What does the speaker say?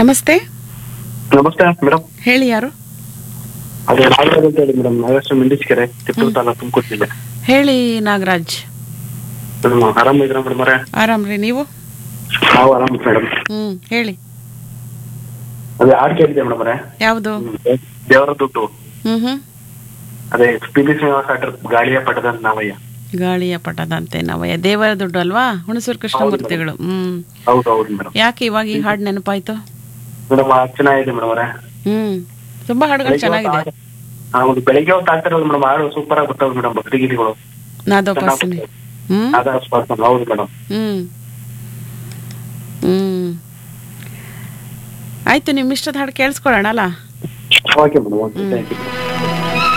ನಮಸ್ತೆ ನಮಸ್ತೆ ಮೇಡಮ್ ಹೇಳಿ ಯಾರು ಅದೇ ನಾಗರಾಜ್ ಅಂತ ಹೇಳಿ ಮೇಡಮ್ ನಾಗೇಶ್ವರ ಮಿಂಡಿಸ್ಕೆರೆ ತಿಪ್ಪೂರು ತಾಲೂಕು ತುಮಕೂರು ಜಿಲ್ಲೆ ಹೇಳಿ ನಾಗರಾಜ್ ಮೇಡಮ್ ಆರಾಮಿದ್ರ ಮೇಡಮ್ ಅವರೇ ಆರಾಮ್ರಿ ನೀವು ನಾವು ಆರಾಮ ಮೇಡಮ್ ಹ್ಮ್ ಹೇಳಿ ಅದೇ ಹಾಡು ಕೇಳಿದೆ ಮೇಡಮ್ ಅವರೇ ಯಾವುದು ದೇವರ ದುಡ್ಡು ಹ್ಮ್ ಹ್ಮ್ ಅದೇ ಪಿ ಬಿ ಶ್ರೀನಿವಾಸ ಆಟರ್ ಗಾಳಿಯ ಪಟದ ನಾವಯ್ಯ ಗಾಳಿಯ ಪಟದಂತೆ ನವಯ ದೇವರ ದುಡ್ಡು ಅಲ್ವಾ ಹುಣಸೂರು ಕೃಷ್ಣಮೂರ್ತಿಗಳು ಹ್ಮ್ ಹೌದು ಹೌದು ಮೇಡಮ್ ಯಾಕೆ ಇವಾಗ ಈ ಹಾಡು ನೆನಪಾಯ್ತು ಮೇಡಮ್ ಚೆನ್ನಾಗಿದೆ ಮೇಡಮ್ ಅವರೇ ಹ್ಮ್ ತುಂಬಾ ಹಾಡುಗಳು ಚೆನ್ನಾಗಿದೆ ಹೌದು ಬೆಳಿಗ್ಗೆ ಹೊತ್ತು ಆಗ್ತಿರೋದು ಮೇಡಮ್ ಹಾಡು ಸೂಪರ್ ಆಗಿ ಬರ್ತಾವೆ ಮೇಡಮ್ ಭಕ್ತಿಗೀತೆಗಳು ನಾದೋಪಾಸನೆ ಹ್ಮ್ ಅದ ಹೌದು ಮೇಡಮ್ ಹ್ಮ್ ಹ್ಮ್ ಆಯ್ತು ನಿಮ್ಮ ಇಷ್ಟದ ಹಾಡು ಕೇಳಿಸ್ಕೊಳ್ಳೋಣ ಅಲ್ಲ okay madam okay thank you